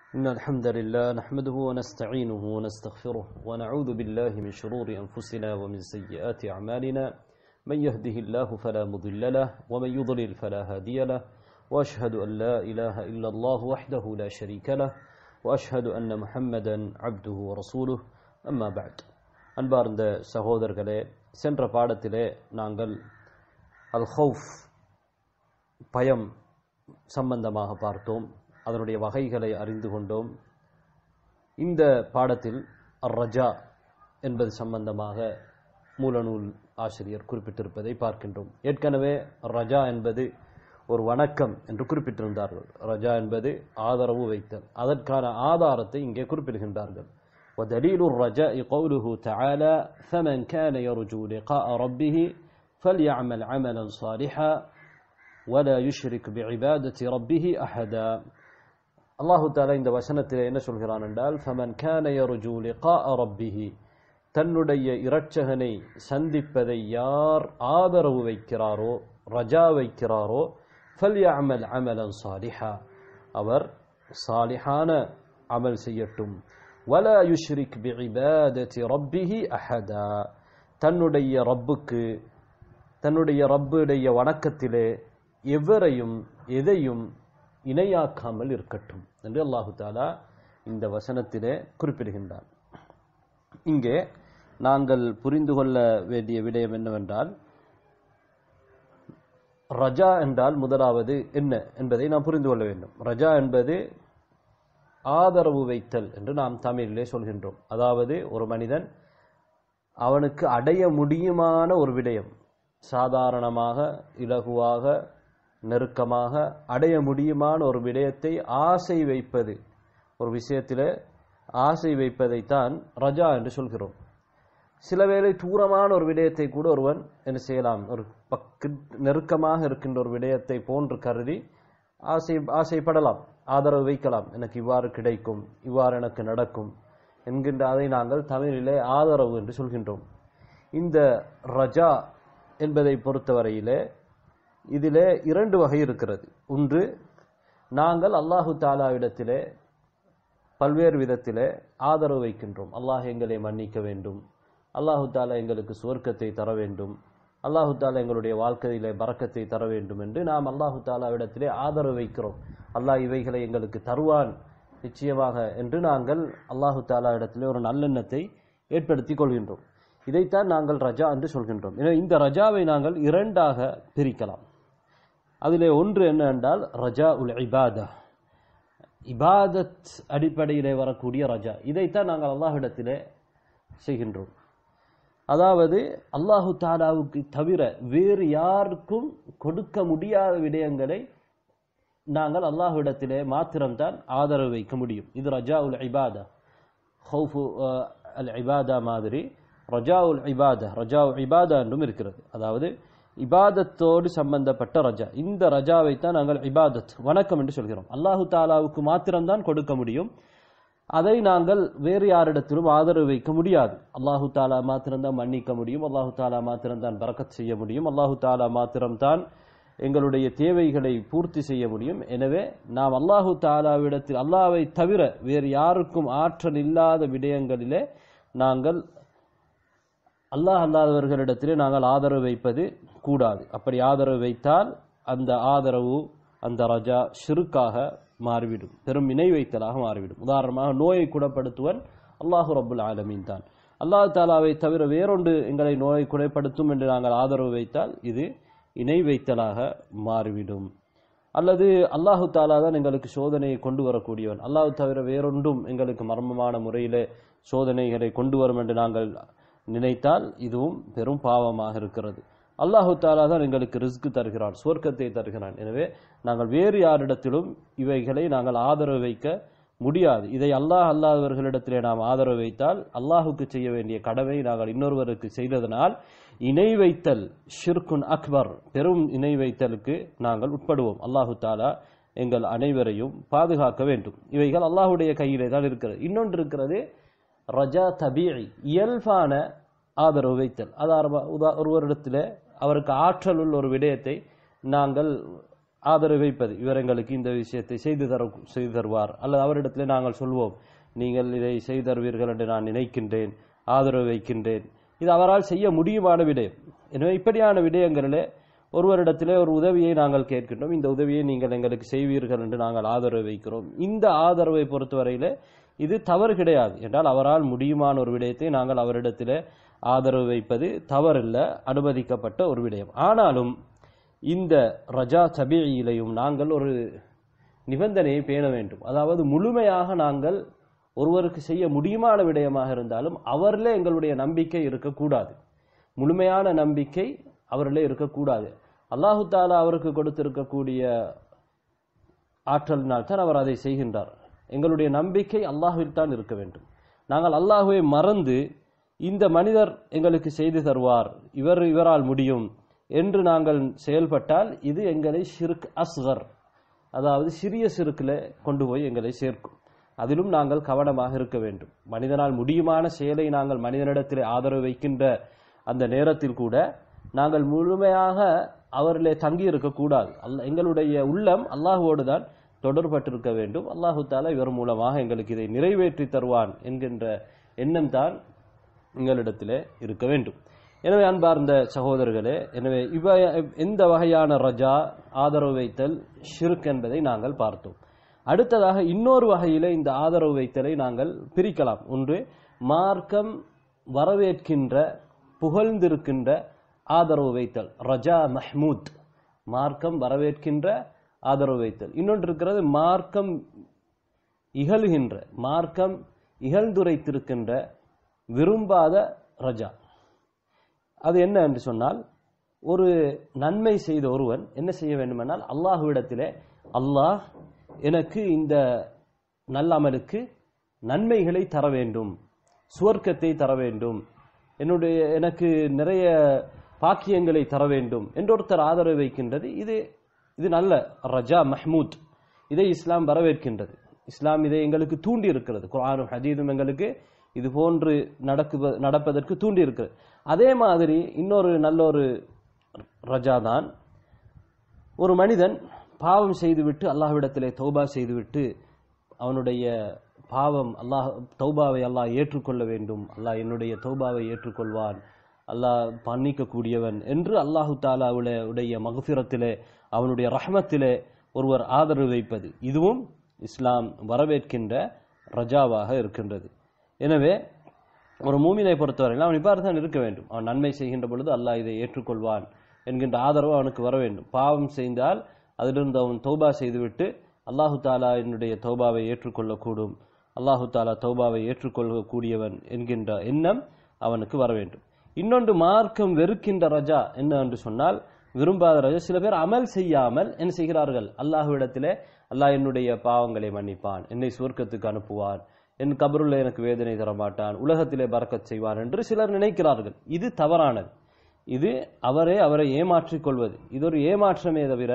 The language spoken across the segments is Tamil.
إن الحمد لله نحمده ونستعينه ونستغفره ونعوذ بالله من شرور أنفسنا ومن سيئات أعمالنا من يهده الله فلا مضل له ومن يضلل فلا هادي له وأشهد أن لا إله إلا الله وحده لا شريك له وأشهد أن محمدا عبده ورسوله أما بعد அன்பார்ந்த சகோதரர்களே சென்ற பாடத்திலே நாங்கள் அல் ஹவுஃப் பயம் சம்பந்தமாக பார்த்தோம் அதனுடைய வகைகளை அறிந்து கொண்டோம் இந்த பாடத்தில் அர் ரஜா என்பது சம்பந்தமாக மூலநூல் ஆசிரியர் குறிப்பிட்டிருப்பதை பார்க்கின்றோம் ஏற்கனவே ரஜா என்பது ஒரு வணக்கம் என்று குறிப்பிட்டிருந்தார்கள் ரஜா என்பது ஆதரவு வைத்தல் அதற்கான ஆதாரத்தை இங்கே குறிப்பிடுகின்றார்கள் ودليل الرجاء قوله تعالى فمن كان يرجو لقاء ربه فليعمل عملا صالحا ولا يشرك بعبادة ربه أحدا அல்லாஹு தாலா இந்த வசனத்தில் என்ன சொல்கிறான் என்றால் ஃபமன் கான யர்ஜு லிகா ரப்பிஹி தன்னுடைய இரட்சகனை சந்திப்பதை யார் ஆதரவு வைக்கிறாரோ ரஜா வைக்கிறாரோ ஃபல்யஅமல் அமலன் சாலிஹா அவர் சாலிஹான அமல் செய்யட்டும் வலா யுஷ்ரிக் பிஇபாதத்தி ரப்பிஹி அஹதா தன்னுடைய ரப்புக்கு தன்னுடைய ரப்புடைய வணக்கத்திலே எவரையும் எதையும் இணையாக்காமல் இருக்கட்டும் என்று அல்லாஹு தாலா இந்த வசனத்திலே குறிப்பிடுகின்றார் இங்கே நாங்கள் புரிந்து கொள்ள வேண்டிய விடயம் என்னவென்றால் ரஜா என்றால் முதலாவது என்ன என்பதை நாம் புரிந்து கொள்ள வேண்டும் ரஜா என்பது ஆதரவு வைத்தல் என்று நாம் தமிழிலே சொல்கின்றோம் அதாவது ஒரு மனிதன் அவனுக்கு அடைய முடியுமான ஒரு விடயம் சாதாரணமாக இலகுவாக நெருக்கமாக அடைய முடியுமான ஒரு விடயத்தை ஆசை வைப்பது ஒரு விஷயத்தில் ஆசை வைப்பதைத்தான் ரஜா என்று சொல்கிறோம் சில வேளை தூரமான ஒரு விடயத்தை கூட ஒருவன் என்ன செய்யலாம் ஒரு பக்கு நெருக்கமாக இருக்கின்ற ஒரு விடயத்தை போன்று கருதி ஆசை ஆசைப்படலாம் ஆதரவு வைக்கலாம் எனக்கு இவ்வாறு கிடைக்கும் இவ்வாறு எனக்கு நடக்கும் என்கின்ற அதை நாங்கள் தமிழிலே ஆதரவு என்று சொல்கின்றோம் இந்த ரஜா என்பதை பொறுத்தவரையிலே இதிலே இரண்டு வகை இருக்கிறது ஒன்று நாங்கள் அல்லாஹு தாலாவிடத்திலே பல்வேறு விதத்திலே ஆதரவு வைக்கின்றோம் அல்லாஹ் எங்களை மன்னிக்க வேண்டும் அல்லாஹு தாலா எங்களுக்கு சுவர்க்கத்தை தர வேண்டும் அல்லாஹு தாலா எங்களுடைய வாழ்க்கையிலே பறக்கத்தை தர வேண்டும் என்று நாம் அல்லாஹு தாலாவிடத்திலே ஆதரவு வைக்கிறோம் அல்லாஹ் இவைகளை எங்களுக்கு தருவான் நிச்சயமாக என்று நாங்கள் அல்லாஹு தாலா இடத்திலே ஒரு நல்லெண்ணத்தை ஏற்படுத்தி கொள்கின்றோம் இதைத்தான் நாங்கள் ரஜா என்று சொல்கின்றோம் எனவே இந்த ரஜாவை நாங்கள் இரண்டாக பிரிக்கலாம் அதிலே ஒன்று என்ன என்றால் ரஜா உல் இபாதா இபாதத் அடிப்படையிலே வரக்கூடிய ரஜா இதைத்தான் நாங்கள் அல்லாஹிடத்திலே செய்கின்றோம் அதாவது அல்லாஹு தாலாவுக்கு தவிர வேறு யாருக்கும் கொடுக்க முடியாத விடயங்களை நாங்கள் அல்லாஹுவிடத்திலே மாத்திரம்தான் ஆதரவு வைக்க முடியும் இது ரஜா உல் இபாதா ஹவுஃபு அல் இபாதா மாதிரி ரஜா உல் இபாதா ரஜா உல் இபாதா என்றும் இருக்கிறது அதாவது இபாதத்தோடு சம்பந்தப்பட்ட ரஜா இந்த ரஜாவை தான் நாங்கள் இபாதத் வணக்கம் என்று சொல்கிறோம் அல்லாஹு தாலாவுக்கு மாத்திரம்தான் கொடுக்க முடியும் அதை நாங்கள் வேறு யாரிடத்திலும் ஆதரவு வைக்க முடியாது அல்லாஹு தாலா மாத்திரம்தான் மன்னிக்க முடியும் அல்லாஹு தாலா மாத்திரம்தான் பறக்கத் செய்ய முடியும் அல்லாஹு தாலா மாத்திரம்தான் எங்களுடைய தேவைகளை பூர்த்தி செய்ய முடியும் எனவே நாம் அல்லாஹு தாலாவிடத்தில் அல்லாவை தவிர வேறு யாருக்கும் ஆற்றல் இல்லாத விடயங்களிலே நாங்கள் அல்லாஹ் அல்லாதவர்களிடத்திலே நாங்கள் ஆதரவு வைப்பது கூடாது அப்படி ஆதரவு வைத்தால் அந்த ஆதரவு அந்த ரஜா ஷிருக்காக மாறிவிடும் பெரும் இணை வைத்தலாக மாறிவிடும் உதாரணமாக நோயை குணப்படுத்துவன் அல்லாஹு ரபுல் ஆலமீன் தான் அல்லாஹ் தாலாவை தவிர வேறொன்று எங்களை நோயை குணப்படுத்தும் என்று நாங்கள் ஆதரவு வைத்தால் இது இணை வைத்தலாக மாறிவிடும் அல்லது அல்லாஹு தாலா தான் எங்களுக்கு சோதனையை கொண்டு வரக்கூடியவன் அல்லாஹு தவிர வேறொன்றும் எங்களுக்கு மர்மமான முறையிலே சோதனைகளை கொண்டு வரும் என்று நாங்கள் நினைத்தால் இதுவும் பெரும் பாவமாக இருக்கிறது அல்லாஹு தாலா தான் எங்களுக்கு ரிஸ்க் தருகிறான் சுவர்க்கத்தை தருகிறான் எனவே நாங்கள் வேறு யாரிடத்திலும் இவைகளை நாங்கள் ஆதரவு வைக்க முடியாது இதை அல்லாஹ் அல்லாதவர்களிடத்திலே நாம் ஆதரவு வைத்தால் அல்லாஹுக்கு செய்ய வேண்டிய கடமை நாங்கள் இன்னொருவருக்கு செய்ததனால் இணை வைத்தல் ஷிர்குன் அக்பர் பெரும் இணை வைத்தலுக்கு நாங்கள் உட்படுவோம் அல்லாஹு தாலா எங்கள் அனைவரையும் பாதுகாக்க வேண்டும் இவைகள் அல்லாஹுடைய கையிலே தான் இருக்கிறது இன்னொன்று இருக்கிறது ரஜா தபீஇ இயல்பான ஆதரவு வைத்தல் அதாவது ஒருவரிடத்தில் அவருக்கு ஆற்றல் உள்ள ஒரு விடயத்தை நாங்கள் ஆதரவு வைப்பது இவர் எங்களுக்கு இந்த விஷயத்தை செய்து தர செய்து தருவார் அல்லது அவரிடத்திலே நாங்கள் சொல்வோம் நீங்கள் இதை செய்து தருவீர்கள் என்று நான் நினைக்கின்றேன் ஆதரவு வைக்கின்றேன் இது அவரால் செய்ய முடியுமான விடயம் எனவே இப்படியான விடயங்களிலே ஒருவரிடத்திலே ஒரு உதவியை நாங்கள் கேட்கின்றோம் இந்த உதவியை நீங்கள் எங்களுக்கு செய்வீர்கள் என்று நாங்கள் ஆதரவு வைக்கிறோம் இந்த ஆதரவை பொறுத்தவரையிலே இது தவறு கிடையாது என்றால் அவரால் முடியுமான ஒரு விடயத்தை நாங்கள் அவரிடத்திலே ஆதரவு வைப்பது தவறில்ல அனுமதிக்கப்பட்ட ஒரு விடயம் ஆனாலும் இந்த ரஜா தபீயிலையும் நாங்கள் ஒரு நிபந்தனையை பேண வேண்டும் அதாவது முழுமையாக நாங்கள் ஒருவருக்கு செய்ய முடியுமான விடயமாக இருந்தாலும் அவரிலே எங்களுடைய நம்பிக்கை இருக்கக்கூடாது முழுமையான நம்பிக்கை அவரிலே இருக்கக்கூடாது அல்லாஹு தாலா அவருக்கு கொடுத்திருக்கக்கூடிய ஆற்றலினால் தான் அவர் அதை செய்கின்றார் எங்களுடைய நம்பிக்கை அல்லாஹுவில் தான் இருக்க வேண்டும் நாங்கள் அல்லாஹுவை மறந்து இந்த மனிதர் எங்களுக்கு செய்து தருவார் இவர் இவரால் முடியும் என்று நாங்கள் செயல்பட்டால் இது எங்களை ஷிர்க் அஸ்கர் அதாவது சிறிய சிறுக்கில் கொண்டு போய் எங்களை சேர்க்கும் அதிலும் நாங்கள் கவனமாக இருக்க வேண்டும் மனிதனால் முடியுமான செயலை நாங்கள் மனிதனிடத்தில் ஆதரவு வைக்கின்ற அந்த நேரத்தில் கூட நாங்கள் முழுமையாக அவரிலே தங்கி இருக்கக்கூடாது அல்ல எங்களுடைய உள்ளம் அல்லாஹுவோடு தான் தொடர்பட்டிருக்க வேண்டும் அல்லாஹு தாலா இவர் மூலமாக எங்களுக்கு இதை நிறைவேற்றி தருவான் என்கின்ற எண்ணம் தான் எங்களிடத்திலே இருக்க வேண்டும் எனவே அன்பார்ந்த சகோதரர்களே எனவே இவ எந்த வகையான ரஜா ஆதரவு வைத்தல் ஷிர்க் என்பதை நாங்கள் பார்த்தோம் அடுத்ததாக இன்னொரு வகையிலே இந்த ஆதரவு வைத்தலை நாங்கள் பிரிக்கலாம் ஒன்று மார்க்கம் வரவேற்கின்ற புகழ்ந்திருக்கின்ற ஆதரவு வைத்தல் ரஜா மஹ்மூத் மார்க்கம் வரவேற்கின்ற ஆதரவு வைத்தல் இன்னொன்று இருக்கிறது மார்க்கம் இகழ்கின்ற மார்க்கம் இகழ்ந்துரைத்திருக்கின்ற விரும்பாத ரஜா அது என்ன என்று சொன்னால் ஒரு நன்மை செய்த ஒருவன் என்ன செய்ய வேண்டுமென்றால் அல்லாஹுவிடத்திலே அல்லாஹ் எனக்கு இந்த நல்லமலுக்கு நன்மைகளை தர வேண்டும் சுவர்க்கத்தை தர வேண்டும் என்னுடைய எனக்கு நிறைய பாக்கியங்களை தர வேண்டும் என்றொருத்தர் ஆதரவு வைக்கின்றது இது இது நல்ல ரஜா மஹ்மூத் இதை இஸ்லாம் வரவேற்கின்றது இஸ்லாம் இதை எங்களுக்கு தூண்டி இருக்கிறது குரானும் ஹதீதும் எங்களுக்கு இது போன்று நடக்கு நடப்பதற்கு தூண்டி இருக்கிறது அதே மாதிரி இன்னொரு நல்ல ஒரு ரஜா தான் ஒரு மனிதன் பாவம் செய்துவிட்டு அல்லாஹ்விடத்திலே தௌபா செய்துவிட்டு அவனுடைய பாவம் அல்லாஹ் தௌபாவை அல்லாஹ் ஏற்றுக்கொள்ள வேண்டும் அல்லாஹ் என்னுடைய தௌபாவை ஏற்றுக்கொள்வான் அல்லாஹ் பண்ணிக்கக்கூடியவன் என்று அல்லாஹு தாலாவுல உடைய மகஃபிரத்திலே அவனுடைய ரஹ்மத்திலே ஒருவர் ஆதரவு வைப்பது இதுவும் இஸ்லாம் வரவேற்கின்ற ரஜாவாக இருக்கின்றது எனவே ஒரு மூமினை பொறுத்தவரையில் அவன் இவ்வாறு தான் இருக்க வேண்டும் அவன் நன்மை செய்கின்ற பொழுது அல்லாஹ் இதை ஏற்றுக்கொள்வான் என்கின்ற ஆதரவு அவனுக்கு வர வேண்டும் பாவம் செய்தால் அதிலிருந்து அவன் தௌபா செய்துவிட்டு அல்லாஹு தாலா என்னுடைய தௌபாவை ஏற்றுக்கொள்ளக்கூடும் அல்லாஹு தாலா தௌபாவை ஏற்றுக்கொள்ளக்கூடியவன் என்கின்ற எண்ணம் அவனுக்கு வர வேண்டும் இன்னொன்று மார்க்கம் வெறுக்கின்ற ரஜா என்ன என்று சொன்னால் விரும்பாத ரஜா சில பேர் அமல் செய்யாமல் என்ன செய்கிறார்கள் அல்லாஹுவிடத்திலே அல்லாஹ் என்னுடைய பாவங்களை மன்னிப்பான் என்னை சுவர்க்கத்துக்கு அனுப்புவான் என் கபருள்ள எனக்கு வேதனை தர மாட்டான் உலகத்திலே பறக்கச் செய்வான் என்று சிலர் நினைக்கிறார்கள் இது தவறானது இது அவரே அவரை ஏமாற்றிக் கொள்வது இது ஒரு ஏமாற்றமே தவிர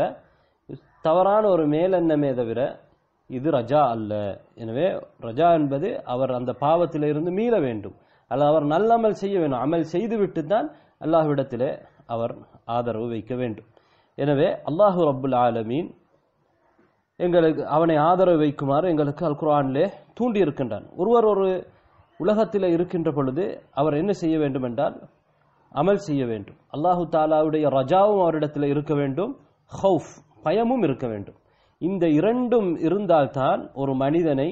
தவறான ஒரு மேலெண்ணமே தவிர இது ரஜா அல்ல எனவே ரஜா என்பது அவர் அந்த பாவத்திலிருந்து மீள வேண்டும் அல்ல அவர் நல்லமல் செய்ய வேண்டும் அமல் செய்துவிட்டு தான் அல்லாஹ்விடத்திலே அவர் ஆதரவு வைக்க வேண்டும் எனவே அல்லாஹு ரப்புல் ஆலமீன் எங்களுக்கு அவனை ஆதரவு வைக்குமாறு எங்களுக்கு அல் குர்ஆனிலே தூண்டி இருக்கின்றான் ஒருவர் ஒரு உலகத்தில் இருக்கின்ற பொழுது அவர் என்ன செய்ய வேண்டும் என்றால் அமல் செய்ய வேண்டும் அல்லாஹு தாலாவுடைய ரஜாவும் அவரிடத்தில் இருக்க வேண்டும் ஹவுஃப் பயமும் இருக்க வேண்டும் இந்த இரண்டும் இருந்தால்தான் ஒரு மனிதனை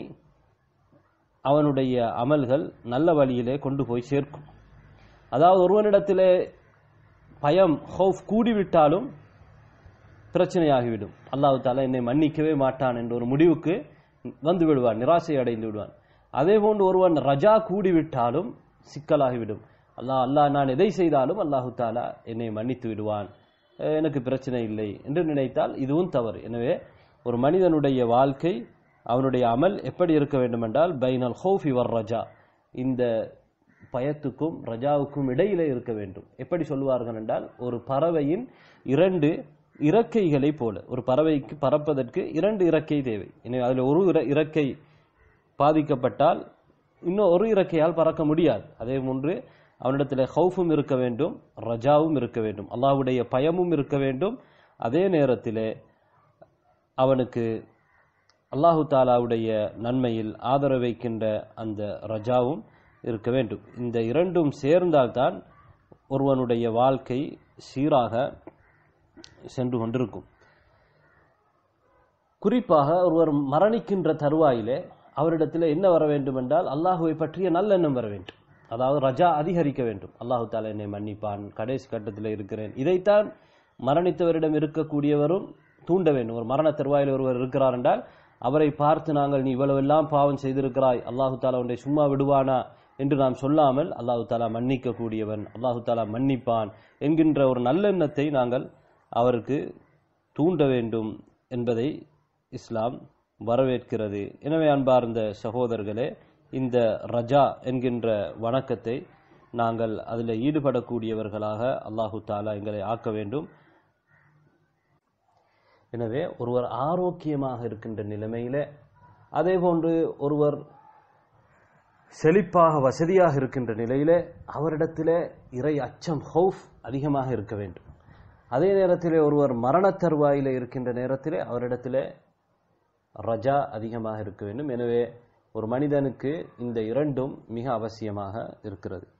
அவனுடைய அமல்கள் நல்ல வழியிலே கொண்டு போய் சேர்க்கும் அதாவது ஒருவனிடத்திலே பயம் ஹவுஃப் கூடிவிட்டாலும் பிரச்சனையாகிவிடும் அல்லாஹு தாலா என்னை மன்னிக்கவே மாட்டான் என்ற ஒரு முடிவுக்கு வந்து விடுவான் நிராசை அடைந்து விடுவான் அதே போன்று ஒருவன் ரஜா கூடிவிட்டாலும் சிக்கலாகிவிடும் அல்லாஹ் அல்லாஹ் நான் எதை செய்தாலும் அல்லாஹு தாலா என்னை மன்னித்து விடுவான் அஹ் எனக்கு பிரச்சனை இல்லை என்று நினைத்தால் இதுவும் தவறு எனவே ஒரு மனிதனுடைய வாழ்க்கை அவனுடைய அமல் எப்படி இருக்க வேண்டும் என்றால் பைனல் ஹோஃபி வர் ரஜா இந்த பயத்துக்கும் ரஜாவுக்கும் இடையிலே இருக்க வேண்டும் எப்படி சொல்லுவார்கள் என்றால் ஒரு பறவையின் இரண்டு இறக்கைகளை போல ஒரு பறவைக்கு பறப்பதற்கு இரண்டு இறக்கை தேவை எனவே அதில் ஒரு இற- இறக்கை பாதிக்கப்பட்டால் இன்னும் ஒரு இறக்கையால் பறக்க முடியாது அதே போன்று அவனிடத்தில் ஹவுஃபும் இருக்க வேண்டும் ரஜாவும் இருக்க வேண்டும் அல்லாஹ்வுடைய பயமும் இருக்க வேண்டும் அதே நேரத்திலே அவனுக்கு அல்லாஹு தாலாவுடைய நன்மையில் ஆதரவு வைக்கின்ற அந்த ரஜாவும் இருக்க வேண்டும் இந்த இரண்டும் சேர்ந்தால்தான் ஒருவனுடைய வாழ்க்கை சீராக சென்று கொண்டிருக்கும் குறிப்பாக ஒருவர் மரணிக்கின்ற தருவாயிலே அவரிடத்தில் என்ன வர வேண்டும் என்றால் அல்லாஹுவை பற்றிய நல்லெண்ணம் வர வேண்டும் அதாவது ரஜா அதிகரிக்க வேண்டும் அல்லாஹு தாலா என்னை மன்னிப்பான் கடைசி கட்டத்தில் இருக்கிறேன் இதைத்தான் மரணித்தவரிடம் இருக்கக்கூடியவரும் தூண்ட வேண்டும் ஒரு மரண தருவாயில் ஒருவர் இருக்கிறார் என்றால் அவரை பார்த்து நாங்கள் நீ இவ்வளவெல்லாம் பாவம் செய்திருக்கிறாய் அல்லாஹு தாலா உன்னை சும்மா விடுவானா என்று நாம் சொல்லாமல் அல்லாஹு தாலா மன்னிக்க கூடியவன் அல்லாஹு தாலா மன்னிப்பான் என்கின்ற ஒரு நல்லெண்ணத்தை நாங்கள் அவருக்கு தூண்ட வேண்டும் என்பதை இஸ்லாம் வரவேற்கிறது எனவே அன்பார்ந்த சகோதரர்களே இந்த ரஜா என்கின்ற வணக்கத்தை நாங்கள் அதில் ஈடுபடக்கூடியவர்களாக அல்லாஹு தாலா எங்களை ஆக்க வேண்டும் எனவே ஒருவர் ஆரோக்கியமாக இருக்கின்ற நிலைமையிலே அதே போன்று ஒருவர் செழிப்பாக வசதியாக இருக்கின்ற நிலையிலே அவரிடத்திலே இறை அச்சம் ஹவுஃப் அதிகமாக இருக்க வேண்டும் அதே நேரத்திலே ஒருவர் மரணத் தருவாயிலே இருக்கின்ற நேரத்திலே அவரிடத்திலே ரஜா அதிகமாக இருக்க வேண்டும் எனவே ஒரு மனிதனுக்கு இந்த இரண்டும் மிக அவசியமாக இருக்கிறது